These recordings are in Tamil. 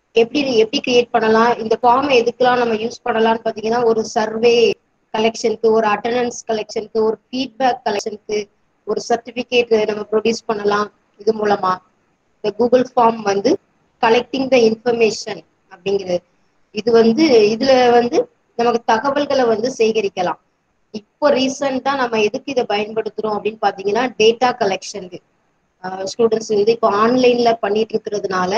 எப்படி எப்படி கிரியேட் பண்ணலாம் இந்த ஃபார்ம் எதுக்கெல்லாம் நம்ம யூஸ் பண்ணலாம்னு பாத்தீங்கன்னா ஒரு சர்வே கலெக்ஷனுக்கு ஒரு அட்டண்டன்ஸ் கலெக்ஷனுக்கு ஒரு ஃபீட்பேக் கலெக்ஷனுக்கு ஒரு சர்டிபிகேட் நம்ம ப்ரொடியூஸ் பண்ணலாம் இது மூலமா இந்த கூகுள் ஃபார்ம் வந்து கலெக்டிங் த இன்ஃபர்மேஷன் அப்படிங்கிறது இது வந்து இதுல வந்து நமக்கு தகவல்களை வந்து சேகரிக்கலாம் இப்போ ரீசெண்டா நம்ம எதுக்கு இதை பயன்படுத்துறோம் அப்படின்னு பாத்தீங்கன்னா டேட்டா கலெக்ஷனுக்கு ஸ்டூடெண்ட்ஸ் வந்து இப்போ ஆன்லைன்ல பண்ணிட்டு இருக்கிறதுனால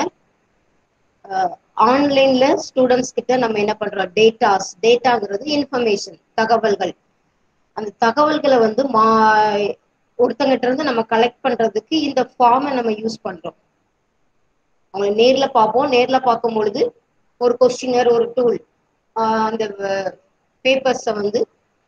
ஆன்லைன்ல ஸ்டூடெண்ட்ஸ் கிட்ட நம்ம என்ன பண்றோம் டேட்டாஸ் டேட்டாங்கிறது இன்ஃபர்மேஷன் தகவல்கள் அந்த தகவல்களை வந்து மா ஒருத்தங்கிட்ட இருந்து நம்ம கலெக்ட் பண்றதுக்கு இந்த ஃபார்மை நம்ம யூஸ் பண்றோம் அவங்களை நேர்ல பார்ப்போம் நேர்ல பார்க்கும் பொழுது ஒரு கொஸ்டினர் ஒரு டூல் அந்த பேப்பர்ஸை வந்து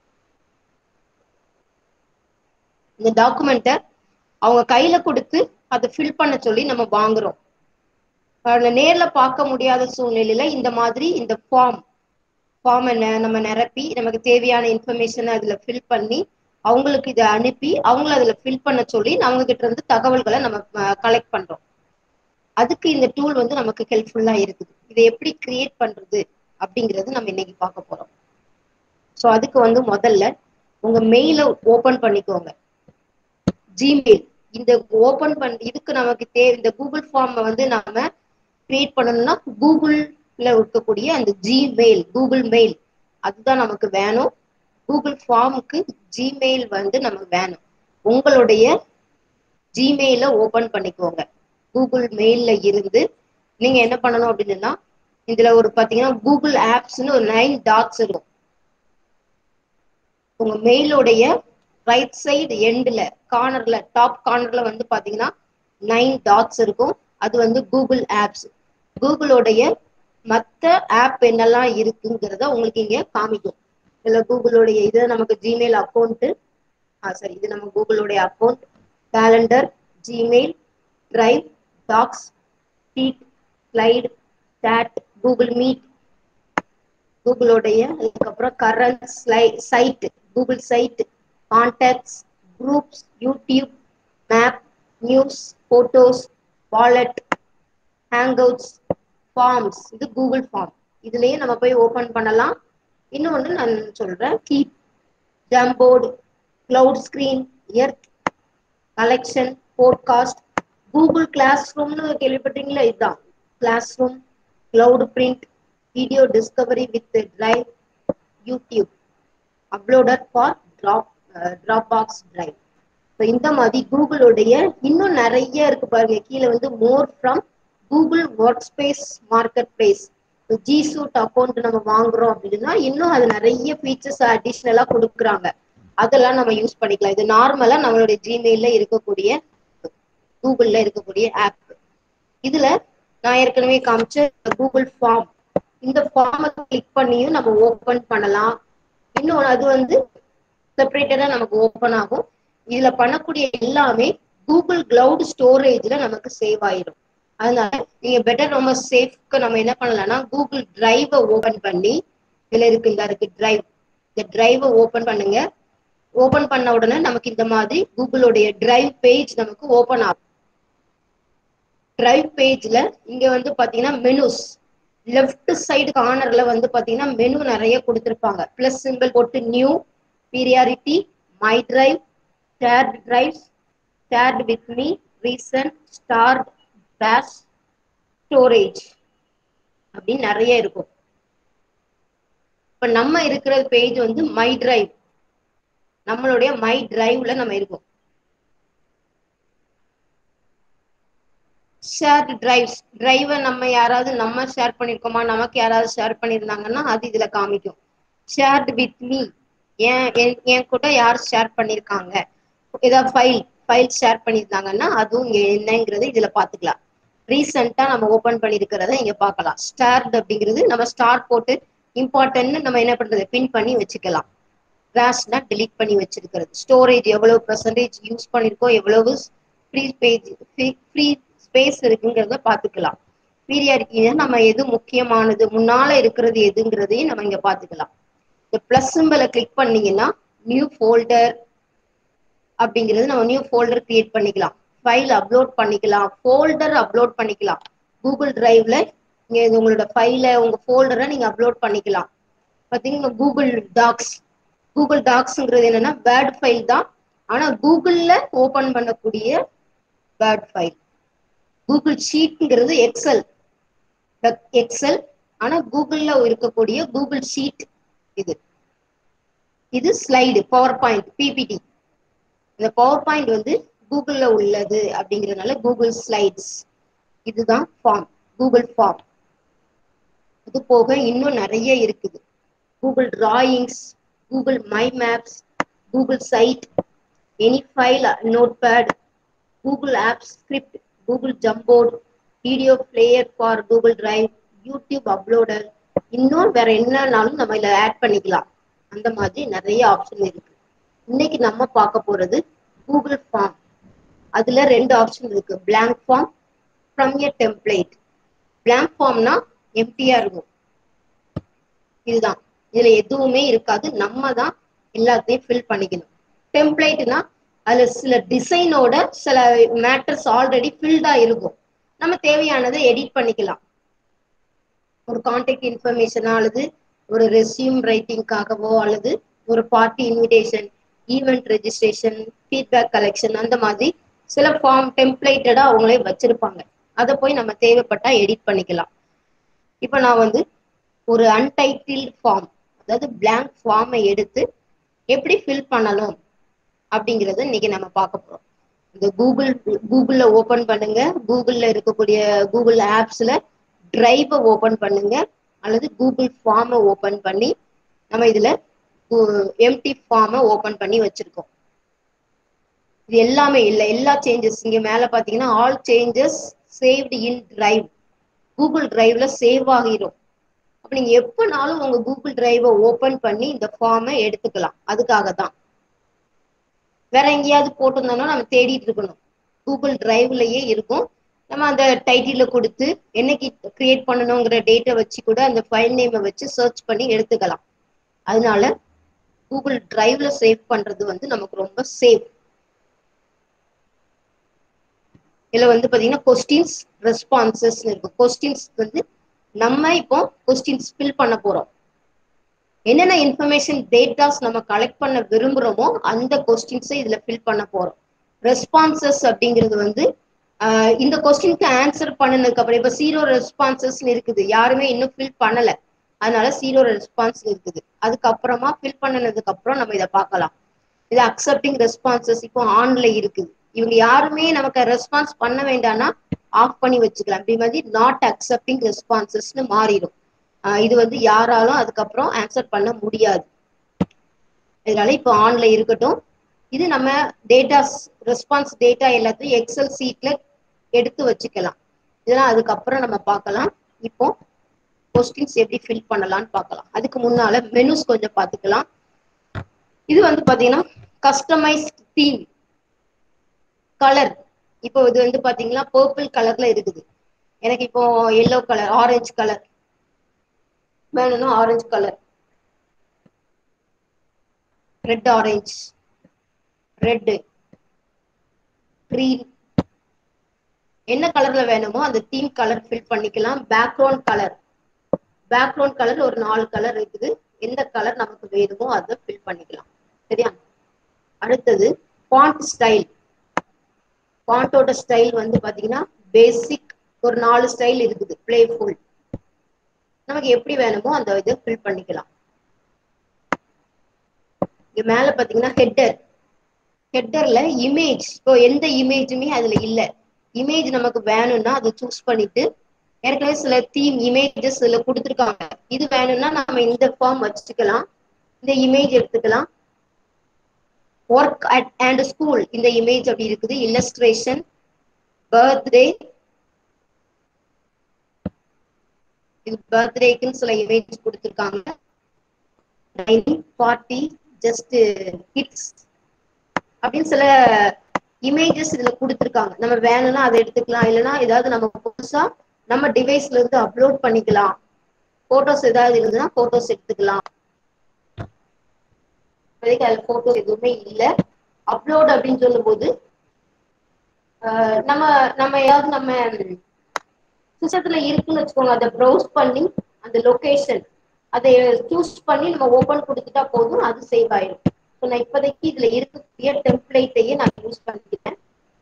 இந்த டாக்குமெண்ட்டை அவங்க கையில கொடுத்து அதை ஃபில் பண்ண சொல்லி நம்ம வாங்குறோம் நேர்ல பார்க்க முடியாத சூழ்நிலையில இந்த மாதிரி இந்த ஃபார்ம் ஃபார்ம் என்ன நம்ம நிரப்பி நமக்கு தேவையான இன்ஃபர்மேஷனை அதுல ஃபில் பண்ணி அவங்களுக்கு இதை அனுப்பி அவங்கள அதுல ஃபில் பண்ண சொல்லி அவங்க கிட்ட இருந்து தகவல்களை நம்ம கலெக்ட் பண்றோம் அதுக்கு இந்த டூல் வந்து நமக்கு ஹெல்ப்ஃபுல்லா இருக்குது இதை எப்படி கிரியேட் பண்றது அப்படிங்கிறது நம்ம இன்னைக்கு பார்க்க போறோம் ஸோ அதுக்கு வந்து முதல்ல உங்க மெயிலை ஓபன் பண்ணிக்கோங்க ஜிமெயில் இந்த ஓபன் பண்ண இதுக்கு நமக்கு தேவை இந்த கூகுள் ஃபார்மை வந்து நாம கிரியேட் பண்ணணும்னா கூகுள்ல இருக்கக்கூடிய அந்த ஜிமெயில் கூகுள் மெயில் அதுதான் நமக்கு வேணும் கூகுள் ஃபார்முக்கு ஜிமெயில் வந்து நமக்கு வேணும் உங்களுடைய ஜிமெயில ஓபன் பண்ணிக்கோங்க கூகுள் மெயில்ல இருந்து நீங்க என்ன பண்ணணும் அப்படின்னா இதுல ஒரு பாத்தீங்கன்னா கூகுள் ஆப்ஸ்னு ஒரு நைன் டாட்ஸ் இருக்கும் உங்க மெயிலோடைய ரைட் சைடு எண்ட்ல கார்னர்ல டாப் கார்னர்ல வந்து பாத்தீங்கன்னா நைன் டாட்ஸ் இருக்கும் அது வந்து கூகுள் ஆப்ஸ் கூகுளோடைய மற்ற ஆப் என்னெல்லாம் இருக்குங்கிறத உங்களுக்கு இங்க காமிக்கும் இதுல கூகுளோடைய இது நமக்கு ஜிமெயில் அக்கௌண்ட் ஆ சரி இது நம்ம கூகுளோடைய account calendar Gmail drive docs sheet slide chat Google meet கூகுளோடைய அதுக்கப்புறம் கரண்ட் ஸ்லை site Google site contacts groups YouTube map news photos wallet hangouts forms இது கூகுள் ஃபார்ம் இதுலயே நம்ம போய் ஓபன் பண்ணலாம் இன்னொன்று நான் சொல்றேன் keep Jamboard cloud screen earth collection podcast Google class ரூம்னு கேள்விப்பட்டீங்களா இதுதான் classroom cloud print video discovery with drive YouTube uploader for drop Dropbox drive so இந்த மாதிரி கூகுளோடைய இன்னும் நிறைய இருக்கு பாருங்க கீழே வந்து more from Google workspace marketplace G suite account நம்ம வாங்குறோம் அப்படின்னா இன்னும் அது நிறைய ஃபீச்சர்ஸ் அடிஷ்னலா கொடுக்குறாங்க அதெல்லாம் நம்ம யூஸ் பண்ணிக்கலாம் இது நார்மலா நம்மளுடைய ஜிமெயில இருக்கக்கூடிய கூகுள்ல இருக்கக்கூடிய ஆப் இதுல நான் ஏற்கனவே காமிச்ச கூகுள் ஃபார்ம் இந்த ஃபார்மை கிளிக் பண்ணியும் நம்ம ஓபன் பண்ணலாம் இன்னொன்று அது வந்து செப்பரேட்டடா நமக்கு ஓபன் ஆகும் இதுல பண்ணக்கூடிய எல்லாமே கூகுள் கிளவுட் ஸ்டோரேஜ்ல நமக்கு சேவ் ஆயிடும் அதனால நீங்க பெட்டர் ரொம்ப சேஃப்க்கு நம்ம என்ன பண்ணலாம்னா கூகுள் டிரைவை ஓபன் பண்ணி இதுல இருக்கு இந்த இருக்கு டிரைவ் இந்த டிரைவை ஓபன் பண்ணுங்க ஓபன் பண்ண உடனே நமக்கு இந்த மாதிரி கூகுளோடைய டிரைவ் பேஜ் நமக்கு ஓபன் ஆகும் டிரைவ் பேஜ்ல இங்க வந்து பாத்தீங்கன்னா மெனுஸ் லெஃப்ட் சைடு கார்னர்ல வந்து பாத்தீங்கன்னா மெனு நிறைய கொடுத்துருப்பாங்க பிளஸ் சிம்பிள் போட்டு new priority my drive shared drives shared with me recent starred trash storage அப்படின்னு நிறைய இருக்கும் இப்ப நம்ம இருக்கிற பேஜ் வந்து மை டிரைவ் நம்மளுடைய மை டிரைவ்ல நம்ம இருக்கோம் ஷேர்ட் டிரைவ்ஸ் டிரைவை நம்ம யாராவது நம்ம ஷேர் பண்ணிருக்கோமா நமக்கு யாராவது ஷேர் பண்ணியிருந்தாங்கன்னா அது இதுல காமிக்கும் ஷேர்ட் வித் மீ ஏன் என் கூட யார் ஷேர் பண்ணிருக்காங்க ஏதாவது ஃபைல் ஃபைல் ஷேர் பண்ணியிருந்தாங்கன்னா அதுவும் இங்க என்னங்கிறது இதுல பாத்துக்கலாம் ரீசெண்டா நம்ம ஓபன் பண்ணிருக்கிறத இங்க பார்க்கலாம் ஸ்டார்ட் அப்படிங்கிறது நம்ம ஸ்டார் போட்டு இம்பார்ட்டன்ட்னு நம்ம என்ன பண்றது பின் பண்ணி வச்சுக்கலாம் கிராஷ்னா டெலீட் பண்ணி வச்சிருக்கிறது ஸ்டோரேஜ் எவ்வளவு பர்சன்டேஜ் யூஸ் பண்ணிருக்கோம் எவ்வளவு ஃப்ரீ பேஜ் ஃப்ரீ ஸ்பேஸ் இருக்குங்கிறத பாத்துக்கலாம் பீரியாடிட்டினா நம்ம எது முக்கியமானது முன்னால இருக்கிறது எதுங்கிறதையும் நம்ம இங்க பாத்துக்கலாம் இந்த பிளஸ் சிம்பிளை கிளிக் பண்ணீங்கன்னா நியூ ஃபோல்டர் அப்படிங்கிறது நம்ம நியூ ஃபோல்டர் கிரியேட் பண்ணிக்கலாம் ஃபைல் அப்லோட் பண்ணிக்கலாம் ஃபோல்டர் அப்லோட் பண்ணிக்கலாம் கூகுள் டிரைவ்ல நீங்க இது உங்களோட ஃபைல உங்க ஃபோல்டரை நீங்க அப்லோட் பண்ணிக்கலாம் பாத்தீங்கன்னா கூகுள் டாக்ஸ் கூகுள் டாக்ஸ்ங்கிறது என்னன்னா வேர்ட் ஃபைல் தான் ஆனா கூகுள்ல ஓபன் பண்ணக்கூடிய வேர்ட் ஃபைல் கூகுள் ஷீட்ங்கிறது எக்ஸல் எக்ஸல் ஆனா கூகுள்ல இருக்கக்கூடிய கூகுள் ஷீட் இது இது ஸ்லைடு பவர் பாயிண்ட் பிபிடி இந்த பவர் பாயிண்ட் வந்து கூகுள்ல உள்ளது அப்படிங்கறதுனால கூகுள் ஸ்லைட்ஸ் இதுதான் ஃபார்ம் கூகுள் ஃபார்ம் இது போக இன்னும் நிறைய இருக்குது Google drawings Google my maps Google site any file notepad Google app script Google Jamboard video player for Google drive YouTube uploader இன்னும் வேற என்னன்னாலும் நம்ம இதில் ஆட் பண்ணிக்கலாம் அந்த மாதிரி நிறைய ஆப்ஷன் இருக்கு இன்னைக்கு நம்ம பார்க்க போறது கூகுள் ஃபார்ம் அதுல ரெண்டு ஆப்ஷன் இருக்கு blank form from a template blank ஃபார்ம்னா எம்டியா இருக்கும் இதுதான் இதுல எதுவுமே இருக்காது நம்ம தான் எல்லாத்தையும் ஃபில் பண்ணிக்கணும் டெம்ப்ளேட்னா அதுல சில டிசைனோட சில மேட்டர்ஸ் ஆல்ரெடி ஃபில்டா இருக்கும் நம்ம தேவையானதை எடிட் பண்ணிக்கலாம் ஒரு கான்டாக்ட் இன்ஃபர்மேஷனா அல்லது ஒரு ரெஸ்யூம் ரைட்டிங்காகவோ அல்லது ஒரு party invitation event registration feedback collection அந்த மாதிரி சில ஃபார்ம் டெம்ப்ளேட்டடா அவங்களே வச்சிருப்பாங்க அதை போய் நம்ம தேவைப்பட்டா எடிட் பண்ணிக்கலாம் இப்போ நான் வந்து ஒரு அன்டைட்டில் ஃபார்ம் அதாவது blank ஃபார்மை எடுத்து எப்படி ஃபில் பண்ணணும் அப்படிங்கறத இன்னைக்கு நம்ம பார்க்க போறோம் இந்த கூகுள் கூகுள்ல ஓபன் பண்ணுங்க கூகுள்ல இருக்கக்கூடிய கூகுள் ஆப்ஸ்ல டிரைவை ஓபன் பண்ணுங்க அல்லது கூகுள் ஃபார்மை ஓபன் பண்ணி நம்ம இதுல எம்டி ஃபார்மை ஓபன் பண்ணி வச்சிருக்கோம் இது எல்லாமே இல்லை எல்லா சேஞ்சஸ் இங்க மேல பாத்தீங்கன்னா all changes saved in drive Google டிரைவ்ல சேவ் ஆகிரும் அப்ப நீங்க எப்பனாலும் உங்க கூகுள் டிரைவை ஓபன் பண்ணி இந்த ஃபார்மை எடுத்துக்கலாம் அதுக்காக தான் வேற எங்கேயாவது போட்டிருந்தோம்னா நம்ம தேடிட்டு இருக்கணும் கூகுள் டிரைவ்லயே இருக்கும் நம்ம அந்த டைட்டில கொடுத்து என்னைக்கு கிரியேட் பண்ணணுங்கிற டேட்டை வச்சு கூட அந்த ஃபைல் நேமை வச்சு சர்ச் பண்ணி எடுத்துக்கலாம் அதனால கூகுள் டிரைவ்ல சேவ் பண்றது வந்து நமக்கு ரொம்ப சேஃப் இதுல வந்து பாத்தீங்கன்னா கொஸ்டின்ஸ் ரெஸ்பான்சஸ் இருக்கும் கொஸ்டின்ஸ் வந்து நம்ம இப்போ கொஸ்டின்ஸ் ஃபில் பண்ண போறோம் என்னென்ன இன்ஃபர்மேஷன் டேட்டாஸ் நம்ம கலெக்ட் பண்ண விரும்புறோமோ அந்த கொஸ்டின்ஸை இதுல ஃபில் பண்ண போறோம் ரெஸ்பான்சஸ் அப்படிங்கிறது வந்து ஆஹ் இந்த கொஸ்டினுக்கு ஆன்சர் பண்ணினதுக்கு அப்புறம் இப்ப ஜீரோ ரெஸ்பான்சஸ்னு இருக்குது யாருமே இன்னும் ஃபில் பண்ணல அதனால ஜீரோ ரெஸ்பான்ஸ் இருக்குது அதுக்கப்புறமா ஃபில் பண்ணினதுக்கு அப்புறம் நம்ம இதை பார்க்கலாம் இது அக்செப்டிங் ரெஸ்பான்சஸ் இப்போ ஆன்ல இருக்குது இவங்க யாருமே நமக்கு ரெஸ்பான்ஸ் பண்ண வேண்டாம்னா ஆஃப் பண்ணி வச்சுக்கலாம் இப்படி மாதிரி நாட் அக்செப்டிங் ரெஸ்பான்சஸ்னு மாறிடும் இது வந்து யாராலும் அதுக்கப்புறம் ஆன்சர் பண்ண முடியாது இதனால இப்போ ஆன்ல இருக்கட்டும் இது நம்ம டேட்டாஸ் ரெஸ்பான்ஸ் டேட்டா எல்லாத்தையும் எக்ஸல் சீட்ல எடுத்து வச்சுக்கலாம் இதெல்லாம் அதுக்கப்புறம் நம்ம பார்க்கலாம் இப்போ கொஸ்டின்ஸ் எப்படி ஃபில் பண்ணலாம்னு பார்க்கலாம் அதுக்கு முன்னால மெனுஸ் கொஞ்சம் பார்த்துக்கலாம் இது வந்து பாத்தீங்கன்னா கஸ்டமைஸ் தீம் கலர் இப்போ இது வந்து பாத்தீங்கன்னா பர்பிள் கலர்ல இருக்குது எனக்கு இப்போ எல்லோ கலர் ஆரஞ்சு கலர் வேணும்னா orange colour red orange red green என்ன கலர்ல வேணுமோ அந்த தீம் கலர் ஃபில் பண்ணிக்கலாம் பேக்ரவுண்ட் கலர் பேக்ரவுண்ட் கலர் ஒரு நாலு கலர் இருக்குது எந்த கலர் நமக்கு வேணுமோ அதை ஃபில் பண்ணிக்கலாம் சரியா அடுத்தது ஃபாண்ட் ஸ்டைல் ஃபாண்டோட ஸ்டைல் வந்து பாத்தீங்கன்னா பேசிக் ஒரு நாலு ஸ்டைல் இருக்குது பிளேஃபுல் நமக்கு எப்படி வேணுமோ அந்த இதை ஃபில் பண்ணிக்கலாம் இங்க மேல பாத்தீங்கன்னா ஹெட்டர் ஹெட்டர்ல இமேஜ் இப்போ எந்த இமேஜுமே அதுல இல்ல இமேஜ் நமக்கு வேணும்னா அதை சூஸ் பண்ணிட்டு ஏற்கனவே சில தீம் இமேஜஸ் இதுல கொடுத்துருக்காங்க இது வேணும்னா நம்ம இந்த ஃபார்ம் வச்சுக்கலாம் இந்த இமேஜ் எடுத்துக்கலாம் ஒர்க் அட் அண்ட் ஸ்கூல் இந்த இமேஜ் அப்படி இருக்குது இல்லஸ்ட்ரேஷன் பர்த்டே இது பர்த்டேக்குன்னு சில இமேஜ் கொடுத்துருக்காங்க பார்ட்டி ஜஸ்ட் கிட்ஸ் அப்படின்னு சில இமேஜஸ் இதுல கொடுத்துருக்காங்க நம்ம வேணும்னா அதை எடுத்துக்கலாம் இல்லைன்னா ஏதாவது நம்ம புதுசா நம்ம டிவைஸ்ல இருந்து அப்லோட் பண்ணிக்கலாம் போட்டோஸ் ஏதாவது இருந்ததுன்னா போட்டோஸ் எடுத்துக்கலாம் இப்போதைக்கு அதுல போட்டோஸ் எதுவுமே இல்லை அப்லோட் அப்படின்னு சொல்லும் போது நம்ம நம்ம ஏதாவது நம்ம சிஸ்டத்துல இருக்குன்னு வச்சுக்கோங்க அதை ப்ரௌஸ் பண்ணி அந்த லொகேஷன் அதை சூஸ் பண்ணி நம்ம ஓபன் கொடுத்துட்டா போதும் அது சேவ் ஆயிடும் ஸோ நான் இப்போதைக்கு இதுல இருக்கக்கூடிய டெம்ப்ளேட்டையே நான் யூஸ் பண்ணிக்கிறேன்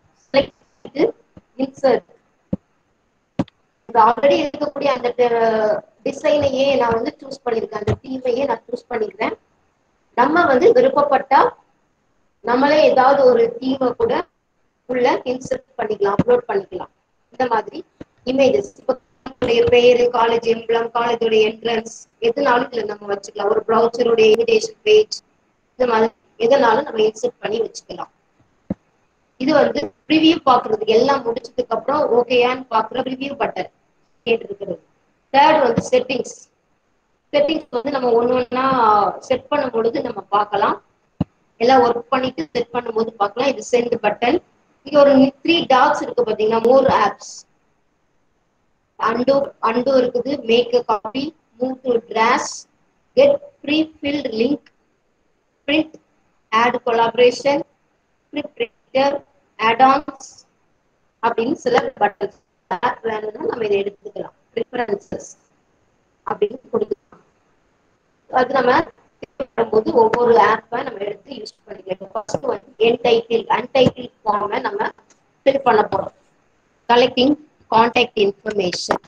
இன்சர்ட் ஆல்ரெடி இருக்கக்கூடிய அந்த டிசைனையே நான் வந்து சூஸ் பண்ணிருக்கேன் அந்த தீமையே நான் சூஸ் பண்ணிக்கிறேன் நம்ம வந்து விருப்பப்பட்டா நம்மளே ஏதாவது ஒரு தீமை கூட உள்ள இன்சர்ட் பண்ணிக்கலாம் அப்லோட் பண்ணிக்கலாம் இந்த மாதிரி இமேஜஸ் இப்போ பேரு காலேஜ் எம்பளம் காலேஜோட என்ட்ரன்ஸ் எதுனாலும் இதுல நம்ம வச்சுக்கலாம் ஒரு ப்ரௌச்சருடைய இன்விடேஷன் பேஜ் இந்த மாதிரி எதனாலும் நம்ம இன்சர்ட் பண்ணி வச்சுக்கலாம் இது வந்து ரிவ்யூ பாக்குறதுக்கு எல்லாம் முடிச்சதுக்கு அப்புறம் ஓகேயான்னு பாக்குற ரிவ்யூ பட்டன் கேட்டிருக்கிறது தேர்ட் வந்து செட்டிங்ஸ் செட்டிங்ஸ் வந்து நம்ம ஒண்ணு ஒண்ணா செட் பண்ணும் பொழுது நம்ம பார்க்கலாம் எல்லாம் ஒர்க் பண்ணிட்டு செட் பண்ணும்போது பார்க்கலாம் இது சென்ட் பட்டன் இங்க ஒரு த்ரீ டாட்ஸ் இருக்கு பாத்தீங்கன்னா மோர் ஆப்ஸ் அண்டோ அண்டோ இருக்குது make a copy move to trash get prefilled link print add collaboration printer addons அப்படின்னு சில பட்டன்ஸ் ஆப் வேணும்னா நம்ம இதை எடுத்துக்கலாம் ப்ரிஃபரன்சஸ் அப்படின்னு கொடுத்துக்கலாம் அது நம்ம போது ஒவ்வொரு ஆப்பை நம்ம எடுத்து யூஸ் பண்ணிக்கலாம் ஃபர்ஸ்ட் வந்து என்டைட்டில் அன்டைட்டில் ஃபார்மை நம்ம ஃபில் பண்ண போறோம் collecting contact information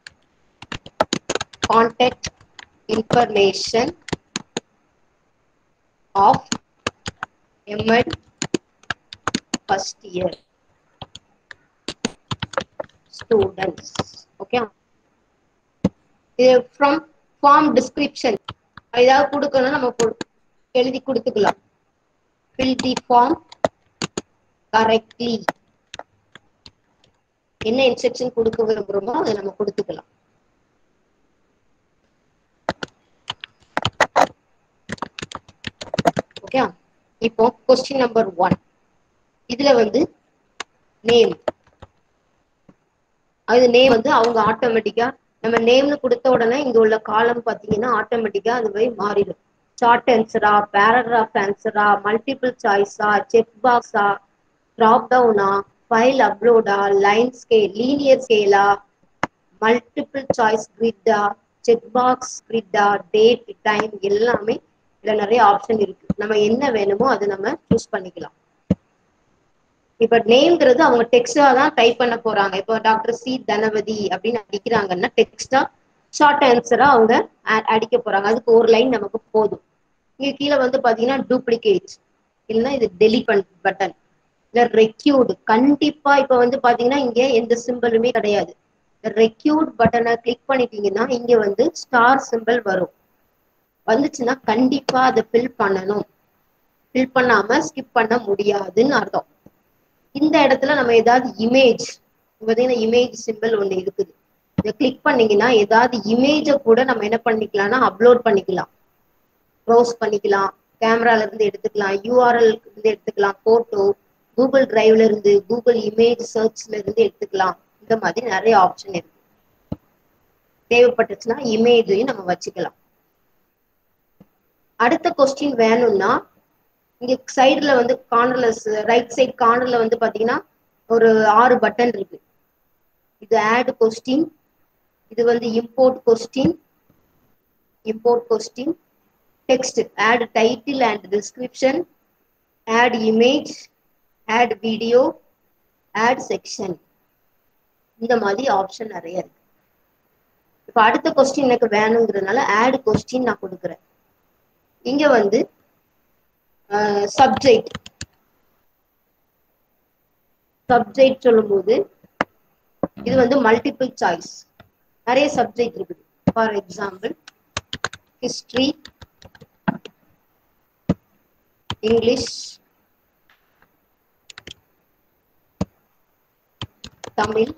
contact information of MEd first year students okay இது ஃப்ரம் ஃபார்ம் டிஸ்கிரிப்ஷன் ஏதாவது கொடுக்கணும் நம்ம கொடு- எழுதி கொடுத்துக்கலாம் fill the form correctly என்ன இன்ஸ்ட்ரக்ஷன் கொடுக்க விரும்புறோமோ அதை நம்ம கொடுத்துக்கலாம் ஓகே இப்போ கொஸ்டின் நம்பர் ஒன் இதுல வந்து நேம் அது நேம் வந்து அவங்க ஆட்டோமேட்டிக்கா நம்ம நேம்னு கொடுத்த உடனே இங்க உள்ள காலம் பாத்தீங்கன்னா ஆட்டோமேட்டிக்கா அது போய் மாறிடும் ஷார்ட் ஆன்சரா பேராகிராஃப் ஆன்சரா மல்டிபிள் சாய்ஸா செக் பாக்ஸா ட்ராப் டவுனா ஃபைல் அப்லோடா லைன் ஸ்கேல் லீனியர் ஸ்கேலா மல்டிபிள் சாய்ஸ் கிரிட்டா செக் பாக்ஸ் கிரிட்டா டேட் டைம் எல்லாமே இதுல நிறைய ஆப்ஷன் இருக்கு நம்ம என்ன வேணுமோ அதை நம்ம சூஸ் பண்ணிக்கலாம் இப்ப நேம்ங்கிறது அவங்க டெக்ஸ்டா தான் டைப் பண்ண போறாங்க இப்போ டாக்டர் சி தனவதி அப்படின்னு அடிக்கிறாங்கன்னா டெக்ஸ்டா ஷார்ட் ஆன்சரா அவங்க a- அடிக்க போறாங்க அதுக்கு ஒரு லைன் நமக்கு போதும் இங்க கீழே வந்து பாத்தீங்கன்னா டூப்ளிகேட் இல்லைன்னா இது டெலிட் பட்டன் இல்ல ரெக்யூட் கண்டிப்பா இப்ப வந்து பாத்தீங்கன்னா இங்க எந்த சிம்பிளுமே கிடையாது ரெக்யூட் பட்டனை கிளிக் பண்ணிட்டீங்கன்னா இங்க வந்து ஸ்டார் சிம்பிள் வரும் வந்துச்சுன்னா கண்டிப்பா அதை ஃபில் பண்ணணும் ஃபில் பண்ணாம ஸ்கிப் பண்ண முடியாதுன்னு அர்த்தம் இந்த இடத்துல நம்ம ஏதாவது இமேஜ் பார்த்தீங்கன்னா இமேஜ் சிம்பிள் ஒண்ணு இருக்குது இதை கிளிக் பண்ணீங்கன்னா ஏதாவது இமேஜை கூட நம்ம என்ன பண்ணிக்கலாம்னா அப்லோட் பண்ணிக்கலாம் ப்ரௌஸ் பண்ணிக்கலாம் கேமரால இருந்து எடுத்துக்கலாம் யூஆர்எல் இருந்து எடுத்துக்கலாம் போட்டோ கூகுள் டிரைவ்ல இருந்து கூகுள் இமேஜ் சர்ச்ல இருந்து எடுத்துக்கலாம் இந்த மாதிரி நிறைய ஆப்ஷன் இருக்கு தேவைப்பட்டுச்சுன்னா இமேஜையும் நம்ம வச்சுக்கலாம் அடுத்த கொஸ்டின் வேணும்னா இங்க சைடுல வந்து கார்னர்ல ரைட் சைடு கார்னர்ல வந்து பாத்தீங்கன்னா ஒரு ஆறு பட்டன் இருக்கு இது ஆட் கொஸ்டின் இது வந்து import question import question text add title and description add image add video add section இந்த மாதிரி ஆப்ஷன் நிறைய இருக்கு இப்ப அடுத்த கொஸ்டின் எனக்கு வேணுங்கிறதுனால ஆட் கொஸ்டின் நான் கொடுக்குறேன் இங்க வந்து சப்ஜெக்ட் சப்ஜெக்ட் சொல்லும்போது இது வந்து மல்டிபிள் சாய்ஸ் நிறைய சப்ஜெக்ட் இருக்குது for example history English Tamil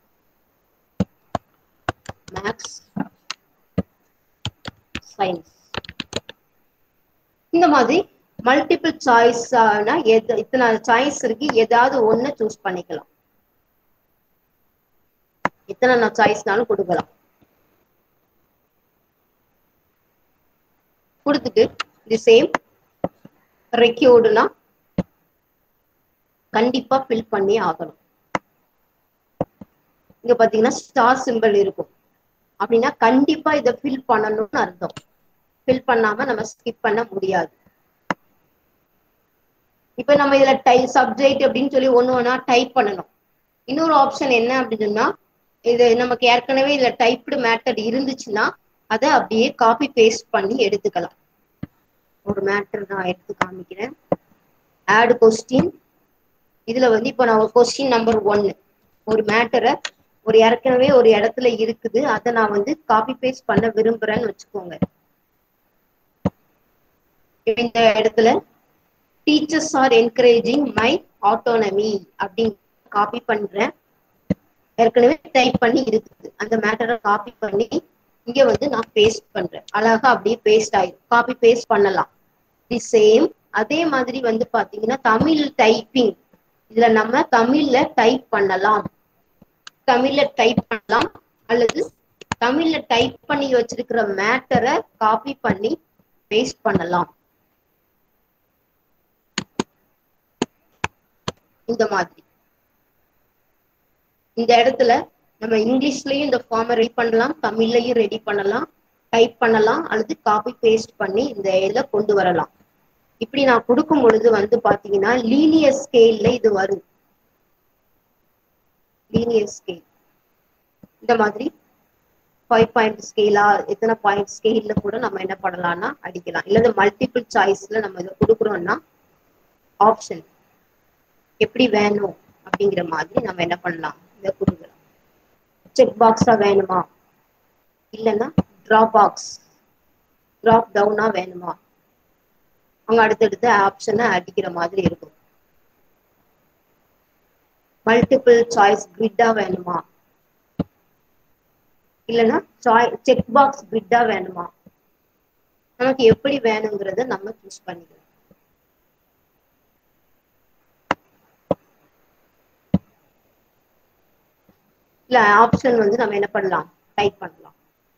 maths science இந்த மாதிரி மல்டிபிள் சாய்ஸான எது இத்தனை சாய்ஸ் இருக்கு ஏதாவது ஒண்ணு சூஸ் பண்ணிக்கலாம் எத்தனை நான் சாய்ஸ்னாலும் கொடுக்கலாம் கொடுத்துட்டு தி சேம் ரெக்யூர்டுனா கண்டிப்பா ஃபில் பண்ணி ஆகணும் இங்க பாத்தீங்கன்னா ஸ்டார் சிம்பிள் இருக்கும் அப்படின்னா கண்டிப்பா இதை ஃபில் பண்ணணும்னு அர்த்தம் ஃபில் பண்ணாம நம்ம ஸ்கிப் பண்ண முடியாது இப்ப நம்ம இதுல டை சப்ஜெக்ட் அப்படின்னு சொல்லி ஒண்ணு ஒண்ணா டைப் பண்ணணும் இன்னொரு ஆப்ஷன் என்ன அப்படின்னா இது நமக்கு ஏற்கனவே இதுல டைப்டு மேட்டர் இருந்துச்சுன்னா அதை அப்படியே காப்பி பேஸ்ட் பண்ணி எடுத்துக்கலாம் ஒரு மேட்டர் நான் எடுத்து காமிக்கிறேன் ஆட் கொஸ்டின் இதுல வந்து இப்போ நான் ஒரு கொஸ்டின் நம்பர் ஒன்னு ஒரு மேட்டரை ஒரு ஏற்கனவே ஒரு இடத்துல இருக்குது அதை நான் வந்து காப்பி பேஸ்ட் பண்ண விரும்புறேன்னு வச்சுக்கோங்க இந்த இடத்துல teachers are encouraging my autonomy அப்படின்னு காப்பி பண்றேன் ஏற்கனவே டைப் பண்ணி இருக்குது அந்த மேட்டரை காப்பி பண்ணி இங்க வந்து நான் பேஸ்ட் பண்றேன் அழகா அப்படியே பேஸ்ட் ஆயிடும் காப்பி பேஸ்ட் பண்ணலாம் தி சேம் அதே மாதிரி வந்து பாத்தீங்கன்னா தமிழ் டைப்பிங் இதுல நம்ம தமிழ்ல டைப் பண்ணலாம் தமிழ்ல டைப் பண்ணலாம் அல்லது தமிழ்ல டைப் பண்ணி வச்சிருக்கிற மேட்டரை காப்பி பண்ணி பேஸ்ட் பண்ணலாம் இந்த மாதிரி இந்த இடத்துல நம்ம இங்கிலீஷ்லயும் இந்த ஃபார்மை ரெடி பண்ணலாம் தமிழ்லயும் ரெடி பண்ணலாம் டைப் பண்ணலாம் அல்லது காப்பி பேஸ்ட் பண்ணி இந்த இதில் கொண்டு வரலாம் இப்படி நான் கொடுக்கும் பொழுது வந்து பாத்தீங்கன்னா லீனியர் ஸ்கேல்ல இது வரும் லீனியர் ஸ்கேல் இந்த மாதிரி ஃபைவ் பாயிண்ட் ஸ்கேலா எத்தனை பாயிண்ட் ஸ்கேல்ல கூட நம்ம என்ன பண்ணலாம்னா அடிக்கலாம் இல்ல மல்டிபிள் சாய்ஸ்ல நம்ம இதை கொடுக்குறோம்னா ஆப்ஷன் எப்படி வேணும் அப்படிங்கிற மாதிரி நம்ம என்ன பண்ணலாம் இதை கொடுக்கலாம் செக் பாக்ஸா வேணுமா இல்லைன்னா ட்ராப் பாக்ஸ் ட்ராப் டவுனா வேணுமா அவங்க அடுத்தடுத்த ஆப்ஷனை அடிக்கிற மாதிரி இருக்கும் மல்டிபிள் சாய்ஸ் கிரிட்டா வேணுமா இல்லைன்னா சாய் செக் பாக்ஸ் கிரிட்டா வேணுமா நமக்கு எப்படி வேணுங்கிறத நம்ம சூஸ் பண்ணிக்கலாம் இல்ல ஆப்ஷன் வந்து நம்ம என்ன பண்ணலாம் டைப் பண்ணலாம்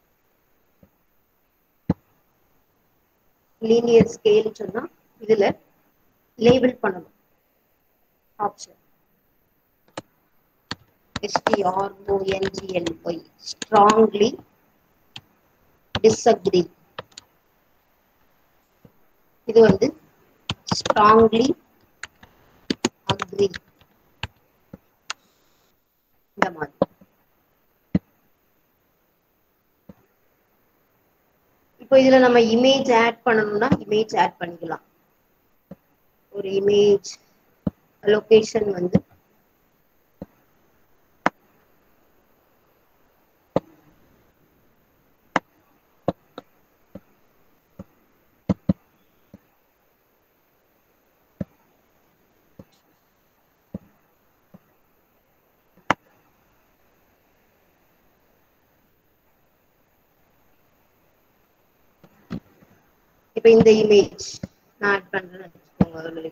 லீனியர் ஸ்கேல் சொன்னா இதுல லேபிள் பண்ணணும் ஆப்ஷன் S-T-R-O-N-G-L-Y strongly disagree இது வந்து strongly agree இந்த மாதிரி இப்போ இதுல நம்ம இமேஜ் ஆட் பண்ணணும்னா இமேஜ் ஆட் பண்ணிக்கலாம் ஒரு இமேஜ் லொகேஷன் வந்து இப்ப இந்த இமேஜ் நான் ஆட் பண்றேன்னு வச்சுக்கோங்க ஒரு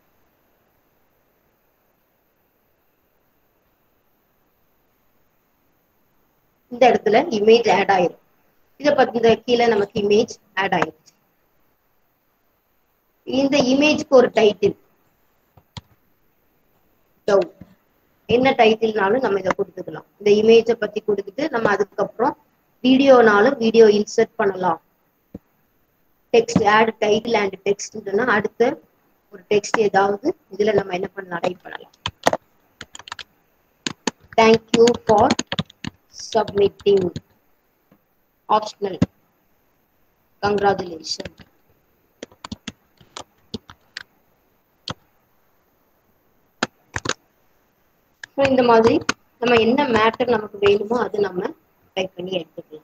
இந்த இடத்துல இமேஜ் ஆட் ஆயிரும் இத பத்தி இந்த கீழே நமக்கு இமேஜ் ஆட் ஆயிருச்சு இந்த இமேஜ்க்கு ஒரு டைட்டில் என்ன டைட்டில்னாலும் நம்ம இதை கொடுத்துக்கலாம் இந்த இமேஜை பத்தி கொடுத்துட்டு நம்ம அதுக்கப்புறம் வீடியோனாலும் வீடியோ இன்சர்ட் பண்ணலாம் டெக்ஸ்ட் ஆட் டைட்டில் அண்ட் டெக்ஸ்ட்னா அடுத்த ஒரு டெக்ஸ்ட் ஏதாவது இதுல நம்ம என்ன பண்ணலாம் டைப் பண்ணலாம் thank you for submitting optional congratulation இந்த மாதிரி நம்ம என்ன மேட்டர் நமக்கு வேணுமோ அது நம்ம டைப் பண்ணி எடுத்துக்கலாம்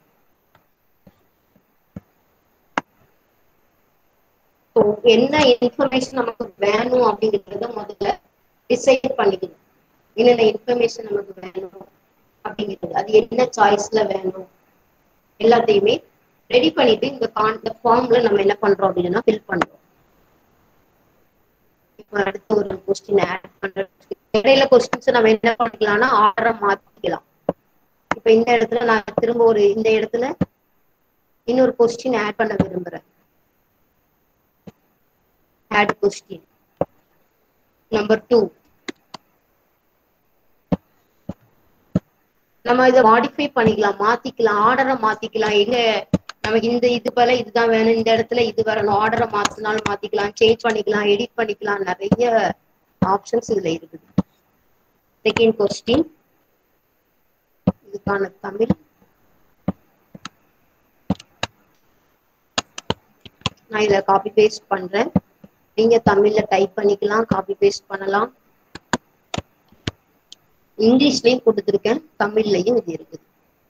ஸோ என்ன இன்ஃபர்மேஷன் நமக்கு வேணும் அப்படிங்கிறத முதல்ல டிசைட் பண்ணிக்கணும் என்னென்ன இன்ஃபர்மேஷன் நமக்கு வேணும் அப்படிங்கிறது அது என்ன சாய்ஸ்ல வேணும் எல்லாத்தையுமே ரெடி பண்ணிட்டு இந்த கான் இந்த ஃபார்ம்ல நம்ம என்ன பண்றோம் அப்படின்னா ஃபில் பண்றோம் இப்போ அடுத்த ஒரு கொஸ்டின் ஆட் பண்றதுக்கு இடையில கொஸ்டின்ஸ் நம்ம என்ன பண்ணிக்கலாம்னா ஆர்டரை மாத்திக்கலாம் இப்போ இந்த இடத்துல நான் திரும்ப ஒரு இந்த இடத்துல இன்னொரு கொஸ்டின் ஆட் பண்ண விரும்புறேன் add question. Number two. நம்ம இதை மாடிஃபை பண்ணிக்கலாம் மாத்திக்கலாம் ஆர்டரை மாத்திக்கலாம் எங்க நமக்கு இந்த இது போல இதுதான் வேணும் இந்த இடத்துல இது வரணும் ஆர்டரை மாத்தினாலும் மாத்திக்கலாம் சேஞ்ச் பண்ணிக்கலாம் எடிட் பண்ணிக்கலாம் நிறைய ஆப்ஷன்ஸ் இதுல இருக்குது செகண்ட் கொஸ்டின் இதுக்கான தமிழ் நான் இதை காப்பி பேஸ்ட் பண்றேன் நீங்க தமிழ்ல டைப் பண்ணிக்கலாம் காப்பி பேஸ்ட் பண்ணலாம் இங்கிலீஷ்லயும் கொடுத்துருக்கேன் தமிழ்லயும் இது இருக்குது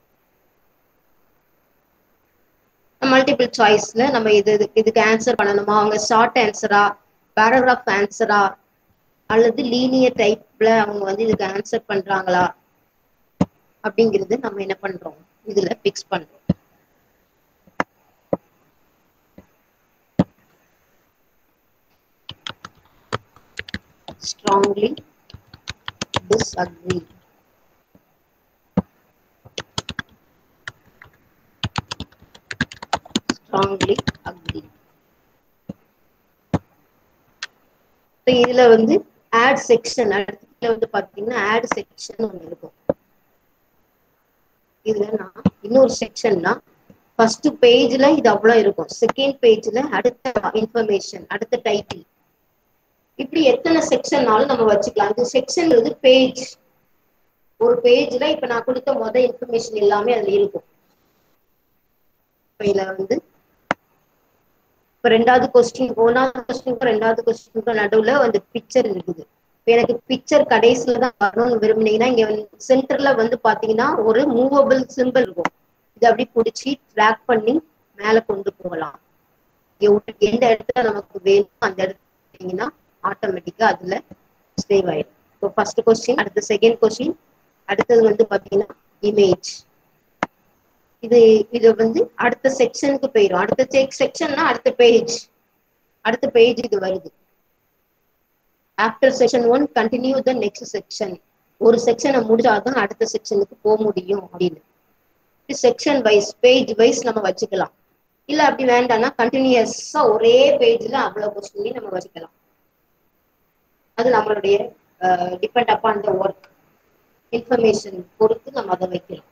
மல்டிபிள் சாய்ஸ்ல நம்ம இது இதுக்கு- இதுக்கு ஆன்சர் பண்ணணுமா அவங்க ஷார்ட் ஆன்சரா பேராகிராஃப் ஆன்சரா அல்லது லீனியர் டைப்ல அவங்க வந்து இதுக்கு ஆன்சர் பண்றாங்களா அப்படிங்கிறது நம்ம என்ன பண்றோம் இதுல பிக்ஸ் பண்றோம் strongly disagree strongly agree இப்ப இதுல வந்து ஆட் செக்ஷன் அடுத்துல வந்து பாத்தீங்கன்னா ஆட் செக்ஷன் ஒண்ணு இருக்கும் இதுல நான் இன்னொரு செக்ஷன்னா ஃபர்ஸ்ட் பேஜ்ல இது அவ்வளவு இருக்கும் செகண்ட் பேஜ்ல அடுத்த இன்ஃபர்மேஷன் அடுத்த டைட்டில் இப்படி எத்தனை செக்ஷன்னாலும் நம்ம வச்சுக்கலாம் இந்த செக்ஷன் வந்து பேஜ் ஒரு பேஜ்ல இப்ப நான் கொடுத்த மொத இன்ஃபர்மேஷன் எல்லாமே அதுல இருக்கும் இப்ப இதுல வந்து இப்ப ரெண்டாவது கொஸ்டின் ஒன்னாவது கொஸ்டினுக்கும் ரெண்டாவது கொஸ்டினுக்கும் நடுவுல வந்து பிக்சர் இருக்குது இப்ப எனக்கு பிக்சர் கடைசியில தான் வரணும்னு விரும்புனீங்கன்னா இங்க சென்டர்ல வந்து பாத்தீங்கன்னா ஒரு மூவபிள் சிம்பிள் இருக்கும் இதை அப்படி பிடிச்சி ட்ராக் பண்ணி மேல கொண்டு போகலாம் இங்க உங்களுக்கு எந்த இடத்துல நமக்கு வேணும் அந்த இடத்துல ஆட்டோமேட்டிக்கா அதுல சேவ் ஆயிடும் இப்போ ஃபர்ஸ்ட் கொஸ்டின் அடுத்த செகண்ட் கொஸ்டின் அடுத்தது வந்து பாத்தீங்கன்னா இமேஜ் இது இது வந்து அடுத்த செக்ஷனுக்கு போயிடும் அடுத்த செக்ஷன்னா அடுத்த பேஜ் அடுத்த பேஜ் இது வருது after section one continue the next section ஒரு செக்ஷனை முடிச்சாதான் அடுத்த செக்ஷனுக்கு போக முடியும் அப்படின்னு செக்ஷன் வைஸ் பேஜ் வைஸ் நம்ம வச்சுக்கலாம் இல்ல அப்படி வேண்டாம்னா கண்டினியூஸா ஒரே பேஜ்ல அவ்வளவு கொஸ்டினையும் நம்ம வச்சுக்கலாம் அது நம்மளுடைய depend upon the work information பொறுத்து நம்ம அதை வைக்கலாம்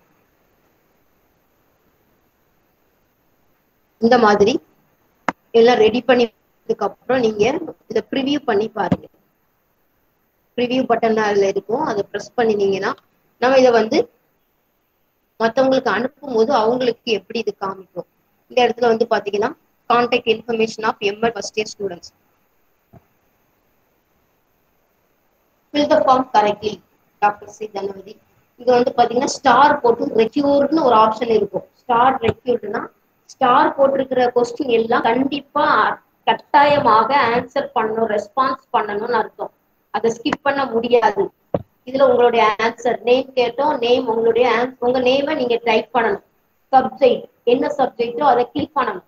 இந்த மாதிரி எல்லாம் ரெடி பண்ணதுக்கு அப்புறம் நீங்க இதை ப்ரிவியூ பண்ணி பாருங்க ப்ரிவியூ பட்டன் அதுல இருக்கும் அதை ப்ரெஸ் பண்ணினீங்கன்னா நம்ம இதை வந்து மற்றவங்களுக்கு அனுப்பும் போது அவங்களுக்கு எப்படி இது காமிக்கும் இந்த இடத்துல வந்து பாத்தீங்கன்னா contact information of ML first year students fill the form correctly doctor C Dhanavathi இது வந்து பாத்தீங்கன்னா ஸ்டார் போட்டு ரெக்யூர்ட்னு ஒரு ஆப்ஷன் இருக்கும் ஸ்டார் ரெக்யூர்ட்னா ஸ்டார் போட்டிருக்கிற கொஸ்டின் எல்லாம் கண்டிப்பா கட்டாயமாக ஆன்சர் பண்ணணும் ரெஸ்பான்ஸ் பண்ணணும்னு அர்த்தம் அதை ஸ்கிப் பண்ண முடியாது இதுல உங்களுடைய ஆன்சர் நேம் கேட்டோம் நேம் உங்களுடைய உங்க நேமை நீங்க டைப் பண்ணணும் சப்ஜெக்ட் என்ன சப்ஜெக்டோ அதை கிளிக் பண்ணணும்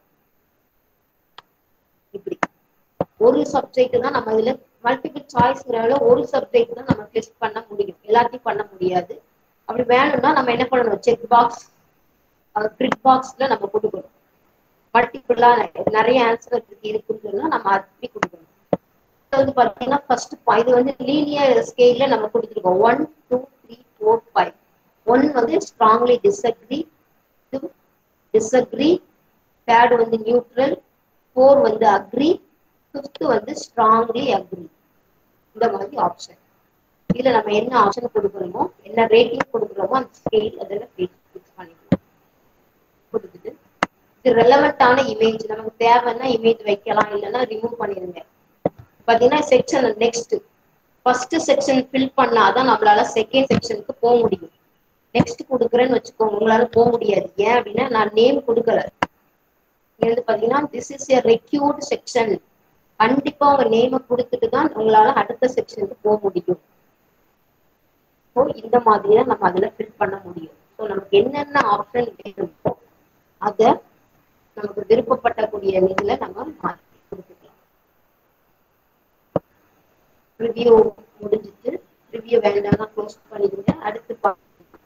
இப்படி ஒரு சப்ஜெக்ட் தான் நம்ம இதுல மல்டிபிள் சாய்ஸ்ங்கிறதுல ஒரு சப்ஜெக்ட் தான் நம்ம கிளிக் பண்ண முடியும் எல்லாத்தையும் பண்ண முடியாது அப்படி வேணும்னா நம்ம என்ன பண்ணணும் செக் பாக்ஸ் பிரிட் பாக்ஸ்ல நம்ம கொடுக்கணும் மல்டிபிளா நிறைய ஆன்சர் இருக்குன்னு சொன்னா நம்ம அப்படி கொடுக்கணும் வந்து பாத்தீங்கன்னா ஃபர்ஸ்ட் இது வந்து லீனியர் ஸ்கேல்ல நம்ம கொடுத்துருக்கோம் one two three four five one வந்து strongly disagree two disagree third வந்து நியூட்ரல் ஃபோர் வந்து அக்ரி ஃபிஃப்த் வந்து ஸ்ட்ராங்லி அக்ரி இந்த மாதிரி ஆப்ஷன் இதுல நம்ம என்ன ஆப்ஷன் கொடுக்குறோமோ என்ன ரேட்டிங் கொடுக்குறோமோ அந்த ஸ்கேல் அதில் ஃபிக்ஸ் பண்ணிக்கலாம் கொடுத்துட்டு இது ரெலவெண்டான இமேஜ் நமக்கு தேவைன்னா இமேஜ் வைக்கலாம் இல்லைன்னா ரிமூவ் பண்ணிருங்க பாத்தீங்கன்னா section next first section fill பண்ணாதான் நம்மளால செகண்ட் செக்ஷனுக்கு போக முடியும் நெக்ஸ்ட் கொடுக்குறேன்னு வச்சுக்கோங்க உங்களால போக முடியாது ஏன் அப்படின்னா நான் நேம் கொடுக்கல இங்க வந்து பாத்தீங்கன்னா this is a required section கண்டிப்பா உங்க நேமை கொடுத்துட்டு தான் உங்களால அடுத்த செக்ஷனுக்கு போக முடியும் ஸோ இந்த மாதிரி தான் நம்ம அதுல ஃபில் பண்ண முடியும் ஸோ நமக்கு என்னென்ன ஆப்ஷன் வேணுமோ அதை நமக்கு விருப்பப்படக்கூடிய இதுல நம்ம மாற்றி கொடுத்துக்கலாம் ரிவ்யூ முடிஞ்சிட்டு ரிவ்யூ வேண்டாம்னா க்ளோஸ் பண்ணிடுங்க அடுத்து பா-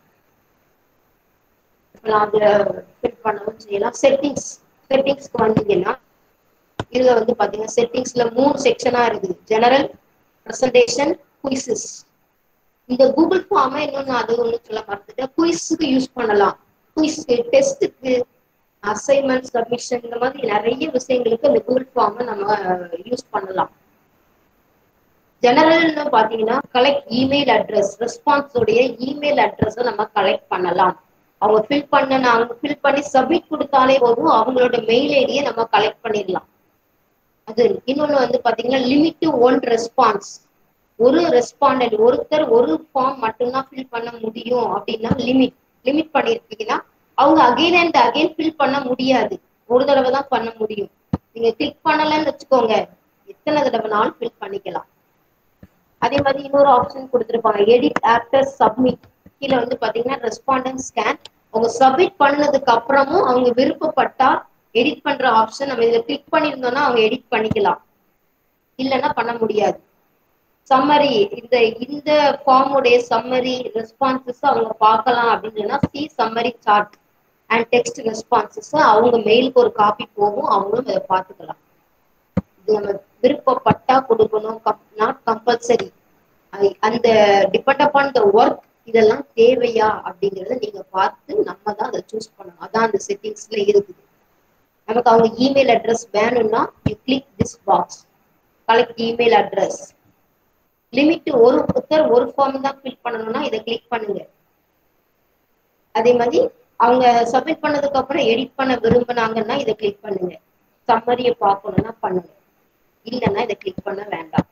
இப்ப நான் அதுல ஃபில் பண்ணவும் செய்யலாம் செட்டிங்ஸ் செட்டிங்ஸ்க்கு வந்தீங்கன்னா இதுல வந்து பாத்தீங்கன்னா செட்டிங்ஸ்ல மூணு செக்ஷனா இருக்குது ஜெனரல் பிரசன்டேஷன் குயிசஸ் இந்த கூகுள் ஃபார்மை இன்னொன்னு அது ஒண்ணு சொல்ல மறந்துட்டேன் குயிஸுக்கு யூஸ் பண்ணலாம் குயிஸ்க்கு டெஸ்ட்டுக்கு அசைன்மெண்ட் சப்மிஷன் இந்த மாதிரி நிறைய விஷயங்களுக்கு இந்த கூகுள் ஃபார்மை நம்ம யூஸ் பண்ணலாம் ஜெனரல்னு பாத்தீங்கன்னா கலெக்ட் இமெயில் அட்ரஸ் ரெஸ்பான்ஸ் உடைய இமெயில் அட்ரஸை நம்ம கலெக்ட் பண்ணலாம் அவங்க ஃபில் பண்ண அவங்க ஃபில் பண்ணி சப்மிட் கொடுத்தாலே போதும் அவங்களோட மெயில் ஐடியை நம்ம கலெக்ட் பண்ணிடலாம் அது இன்னொன்னு வந்து பாத்தீங்கன்னா லிமிட் டு ஒன் ரெஸ்பான்ஸ் ஒரு ரெஸ்பாண்டன்ட் ஒருத்தர் ஒரு ஃபார்ம் மட்டும்தான் ஃபில் பண்ண முடியும் அப்படின்னா லிமிட் லிமிட் பண்ணிருக்கீங்கன்னா அவங்க அகைன் அண்ட் அகைன் ஃபில் பண்ண முடியாது ஒரு தடவை தான் பண்ண முடியும் நீங்க கிளிக் பண்ணலன்னு வச்சுக்கோங்க எத்தனை தடவைனாலும் ஃபில் பண்ணிக்கலாம் அதே மாதிரி இன்னொரு ஆப்ஷன் கொடுத்துருப்பாங்க எடிட் ஆஃப்டர் சப்மிட் கீழே வந்து பாத்தீங்கன்னா ரெஸ்பாண்டன்ட் ஸ்கேன் அவங்க சப்மிட் பண்ணதுக்கு அப்புறமும் அவங்க விருப்பப்பட்டா எடிட் பண்ற ஆப்ஷன் நம்ம இதுல கிளிக் பண்ணியிருந்தோம்னா அவங்க எடிட் பண்ணிக்கலாம் இல்லைன்னா பண்ண முடியாது சம்மரி இந்த இந்த ஃபார்முடைய சம்மரி ரெஸ்பான்சஸ் அவங்க பார்க்கலாம் அப்படின்னா see summary chart and text responses அவங்க மெயிலுக்கு ஒரு காப்பி போகும் அவங்களும் அதை பார்த்துக்கலாம் இது நம்ம விருப்பப்பட்டா கொடுக்கணும் நாட் கம்பல்சரி அந்த டிபெண்ட் அப்பான் த ஒர்க் இதெல்லாம் தேவையா அப்படிங்கறத நீங்க பார்த்து நம்ம தான் அதை சூஸ் பண்ணணும் அதான் அந்த செட்டிங்ஸ்ல இருக்குது நமக்கு அவங்க இமெயில் அட்ரஸ் வேணும்னா you click this box collect email address limit ஒரு ஒருத்தர் ஒரு ஃபார்ம் தான் ஃபில் பண்ணணும்னா இதை கிளிக் பண்ணுங்க அதே மாதிரி அவங்க சப்மிட் பண்ணதுக்கு அப்புறம் எடிட் பண்ண விரும்பினாங்கன்னா இதை கிளிக் பண்ணுங்க சம்மரியை பார்க்கணும்னா பண்ணுங்க இல்லைன்னா இதை கிளிக் பண்ண வேண்டாம்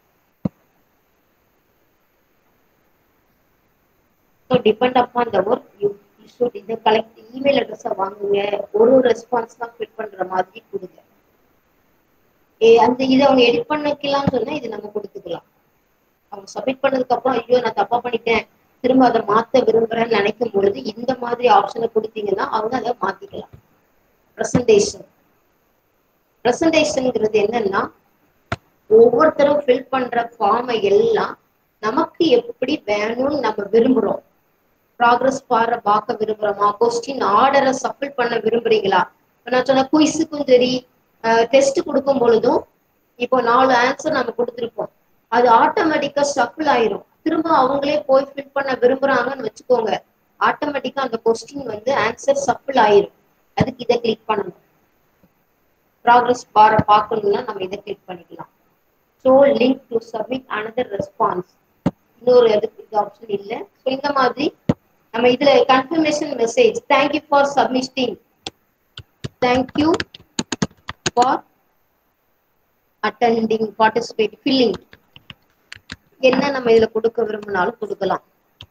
so depend upon the work you should இதை கலெக்ட் இமெயில் அட்ரஸை வாங்குங்க ஒரு ரெஸ்பான்ஸ் தான் ஃபில் பண்ற மாதிரி கொடுங்க ஏ அந்த இதை அவங்க எடிட் பண்ணிக்கலாம்னு சொன்னா இது நம்ம கொடுத்துக்கலாம் அவங்க சப்மிட் பண்ணதுக்கு அப்புறம் ஐயோ நான் தப்பா பண்ணிட்டேன் திரும்ப அதை மாத்த விரும்புறேன்னு நினைக்கும் பொழுது இந்த மாதிரி ஆப்ஷனை கொடுத்தீங்கன்னா அவங்க அதை மாத்திக்கலாம் ப்ரெசன்டேஷன் ப்ரெசன்டேஷன்ங்கிறது என்னன்னா ஒவ்வொருத்தரும் ஃபில் பண்ற ஃபார்மை எல்லாம் நமக்கு எப்படி வேணும்னு நம்ம விரும்புறோம் ப்ராக்ரஸ் பார பார்க்க விரும்புறோமா கொஸ்டின் ஆர்டரை சஃபில் பண்ண விரும்புறீங்களா இப்போ நான் சொன்ன குயிஸுக்கும் சரி டெஸ்ட் கொடுக்கும் பொழுதும் இப்போ நாலு ஆன்சர் நம்ம கொடுத்துருப்போம் அது ஆட்டோமேட்டிக்கா ஷஃபிள் ஆயிரும் திரும்ப அவங்களே போய் ஃபில் பண்ண விரும்புறாங்கன்னு வச்சுக்கோங்க ஆட்டோமேட்டிக்கா அந்த கொஸ்டின் வந்து ஆன்சர் ஷஃபிள் ஆயிரும் அதுக்கு இதை கிளிக் பண்ணணும் ப்ராக்ரஸ் பாரை பார்க்கணும்னா நம்ம இதை கிளிக் பண்ணிக்கலாம் so link to submit another response இன்னொரு அதுக்கு இது ஆப்ஷன் இல்லை ஸோ இந்த மாதிரி நம்ம இதுல confirmation message thank you for submitting thank you for attending participate filling என்ன நம்ம இதுல கொடுக்க விரும்பினாலும் கொடுக்கலாம்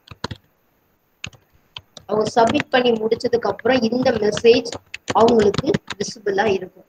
அவங்க சப்மிட் பண்ணி முடிச்சதுக்கு அப்புறம் இந்த மெசேஜ் அவங்களுக்கு விசிபிளா இருக்கும்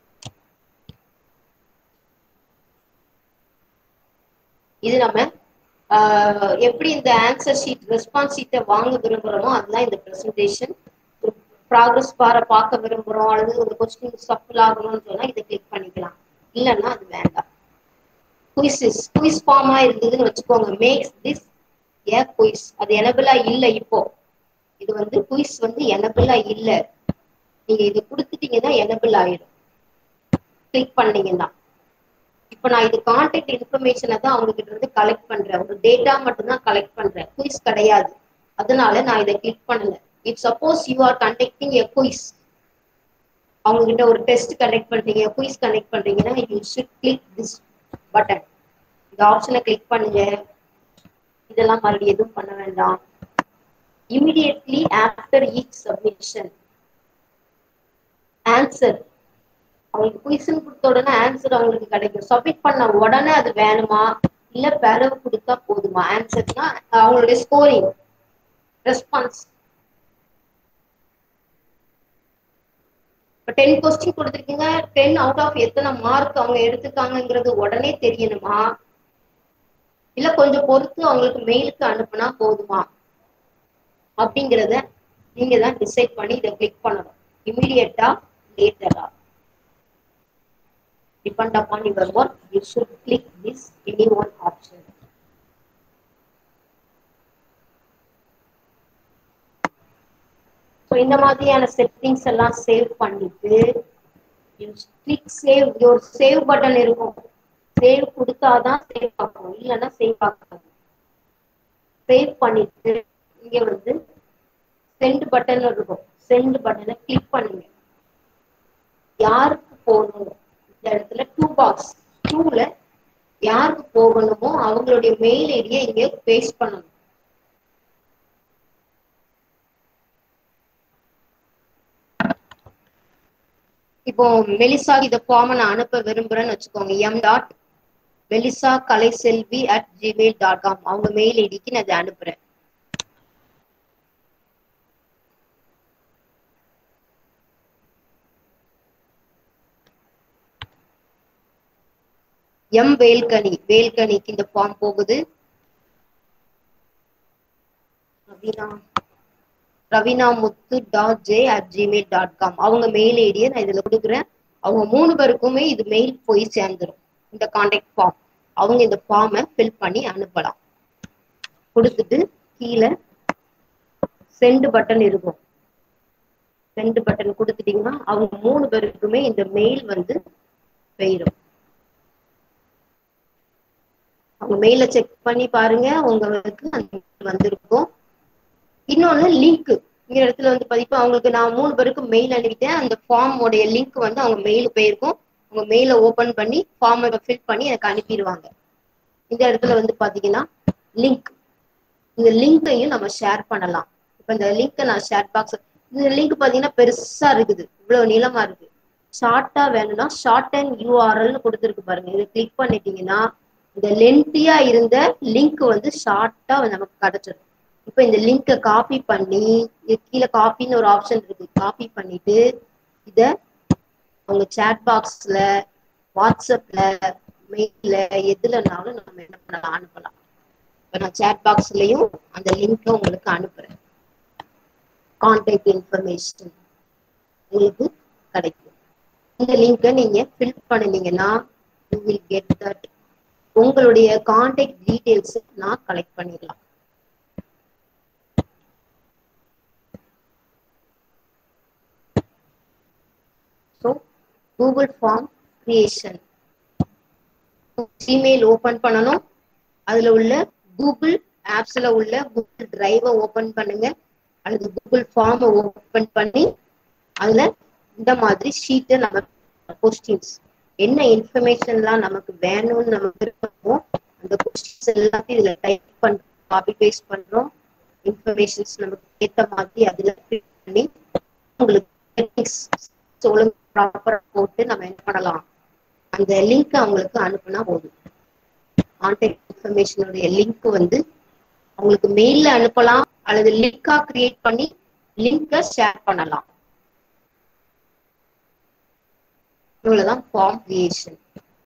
இது நம்ம எப்படி இந்த ஆன்சர் ஷீட் ரெஸ்பான்ஸ் ஷீட்டை வாங்க விரும்புகிறோமோ அதுதான் இந்த ப்ரெசன்டேஷன் ப்ராக்ரஸ் பாரை பார்க்க விரும்புகிறோம் அல்லது ஒரு கொஸ்டின் சஃபில் ஆகணும்னு சொன்னால் இதை கிளிக் பண்ணிக்கலாம் இல்லைன்னா அது வேண்டாம் குயிஸஸ் குயிஸ் ஃபார்மாக இருந்ததுன்னு வச்சுக்கோங்க மேக்ஸ் திஸ் ஏ குயிஸ் அது எனபிளா இல்லை இப்போ இது வந்து குயிஸ் வந்து எனபிளா இல்லை நீங்க இது கொடுத்துட்டீங்கன்னா எனபிள் ஆயிடும் கிளிக் பண்ணீங்கன்னா இப்போ நான் இது கான்டாக்ட் இன்ஃபர்மேஷனை தான் அவங்க கிட்ட இருந்து கலெக்ட் பண்றேன் ஒரு டேட்டா மட்டும் தான் கலெக்ட் பண்றேன் குயிஸ் கிடையாது அதனால நான் இதை கிளிக் பண்ணல if suppose you are conducting a quiz அவங்க கிட்ட ஒரு டெஸ்ட் கனெக்ட் பண்றீங்க குயிஸ் கனெக்ட் பண்றீங்கன்னா you should click this button இந்த ஆப்ஷனை கிளிக் பண்ணுங்க இதெல்லாம் மறுபடியும் எதுவும் பண்ண வேண்டாம் immediately after each submission answer அவங்களுக்கு குயிசன் கொடுத்த உடனே ஆன்சர் அவங்களுக்கு கிடைக்கும் சப்மிட் பண்ண உடனே அது வேணுமா இல்ல பிறகு கொடுத்தா போதுமா ஆன்சர்னா அவங்களுடைய ஸ்கோரிங் ரெஸ்பான்ஸ் இப்போ டென் கொஸ்டின் கொடுத்துருக்கீங்க டென் அவுட் ஆஃப் எத்தனை மார்க் அவங்க எடுத்துக்காங்கங்கிறது உடனே தெரியணுமா இல்ல கொஞ்சம் பொறுத்து அவங்களுக்கு மெயிலுக்கு அனுப்புனா போதுமா அப்படிங்கிறத நீங்க தான் டிசைட் பண்ணி இதை கிளிக் பண்ணணும் இமீடியட்டா லேட்டரா depend upon your work, you should click this any one option. So இந்த மாதிரியான செட்டிங்ஸ் எல்லாம் சேவ் பண்ணிட்டு கிளிக் சேவ் ஒரு சேவ் பட்டன் இருக்கும் சேவ் கொடுத்தாதான் சேவ் ஆகும் இல்லைன்னா சேவ் ஆகாது சேவ் பண்ணிட்டு இங்க வந்து சென்ட் பட்டன் இருக்கும் சென்ட் பட்டனை கிளிக் பண்ணுங்க யாருக்கு போகணும் இந்த இடத்துல டூ பாக்ஸ் டூல யாருக்கு போகணுமோ அவங்களுடைய மெயில் ஐடியை இங்க பேஸ்ட் பண்ணணும் இப்போ மெலிசா இந்த ஃபார்மை நான் அனுப்ப விரும்புறேன்னு வச்சுக்கோங்க M dot Melissa Kalai Selvi at Gmail dot com mail மெயில் ஐடிக்கு நான் இதை அனுப்புறேன் எம் வேல்கனி வேல்கனிக்கு இந்த ஃபார்ம் போகுது Raveena Raveena Muthu dot J at Gmail dot com mail மெயில் ஐடியை நான் இதுல கொடுக்குறேன் அவங்க மூணு பேருக்குமே இது மெயில் போய் சேர்ந்துரும் இந்த கான்டாக்ட் ஃபார்ம் அவங்க இந்த ஃபார்மை ஃபில் பண்ணி அனுப்பலாம் கொடுத்துட்டு கீழே சென்ட் பட்டன் இருக்கும் சென்ட் பட்டன் கொடுத்துட்டீங்கன்னா அவங்க மூணு பேருக்குமே இந்த மெயில் வந்து போயிடும் அவங்க மெயில செக் பண்ணி பாருங்க உங்களுக்கு அந்த mail வந்திருக்கும் இன்னொன்னு லிங்க் இந்த இடத்துல வந்து பதிப்பு அவங்களுக்கு நான் மூணு பேருக்கு மெயில் அனுப்பிட்டேன் அந்த ஃபார்ம் உடைய லிங்க் வந்து அவங்க மெயில் போயிருக்கும் உங்க மெயில ஓபன் பண்ணி ஃபார்மை ஃபில் பண்ணி எனக்கு அனுப்பிடுவாங்க இந்த இடத்துல வந்து பாத்தீங்கன்னா லிங்க் இந்த லிங்கையும் நம்ம ஷேர் பண்ணலாம் இப்ப இந்த லிங்கை நான் ஷேர் பாக்ஸ் இந்த லிங்க் பாத்தீங்கன்னா பெருசா இருக்குது இவ்வளவு நீளமா இருக்கு ஷார்ட்டா வேணும்னா ஷார்ட் அண்ட் யூஆர்எல்னு கொடுத்துருக்கு பாருங்க இதை கிளிக் பண்ணிட்டீங்கன்னா இந்த லென்த்தியா இருந்த லிங்க் வந்து ஷார்ட்டா நமக்கு கிடைச்சிடும் இப்ப இந்த லிங்கை காப்பி பண்ணி இது கீழே காப்பின்னு ஒரு ஆப்ஷன் இருக்கு காப்பி பண்ணிட்டு இத உங்க சேட் பாக்ஸ்ல வாட்ஸ்அப்ல மெயில்ல எதுலனாலும் நம்ம என்ன பண்ணலாம் அனுப்பலாம் இப்ப நான் சேட் பாக்ஸ்லயும் அந்த லிங்கை உங்களுக்கு அனுப்புறேன் கான்டாக்ட் இன்ஃபர்மேஷன் உங்களுக்கு கிடைக்கும் இந்த லிங்கை நீங்க ஃபில் பண்ணுனீங்கன்னா யூ வில் கெட் தட் உங்களுடைய கான்டாக்ட் டீடைல்ஸ் நான் கலெக்ட் பண்ணிடலாம் so Google form creation Gmail open பண்ணணும் அதுல உள்ள கூகுள் ஆப்ஸ்ல உள்ள கூகுள் டிரைவை ஓபன் பண்ணுங்க அல்லது கூகுள் ஃபார்மை ஓபன் பண்ணி அதுல இந்த மாதிரி ஷீட்டை நம்ம கொஸ்டின்ஸ் என்ன இன்ஃபர்மேஷன்லாம் நமக்கு வேணும்னு நம்ம விருப்பமோ அந்த கொஸ்டின்ஸ் எல்லாத்தையும் இதுல டைப் பண்றோம் காப்பி பேஸ்ட் பண்றோம் இன்ஃபர்மேஷன்ஸ் நமக்கு ஏத்த மாதிரி அதுல fill பண்ணி உங்களுக்கு ஒழுங்கு ப்ராப்பரா போட்டு நம்ம என்ன பண்ணலாம் அந்த லிங்க் அவங்களுக்கு அனுப்புனா போதும் கான்டாக்ட் இன்ஃபர்மேஷனுடைய லிங்க் வந்து அவங்களுக்கு மெயில்ல அனுப்பலாம் அல்லது லிங்கா கிரியேட் பண்ணி லிங்கை ஷேர் பண்ணலாம் இவ்வளவுதான் ஃபார்ம் கிரியேஷன்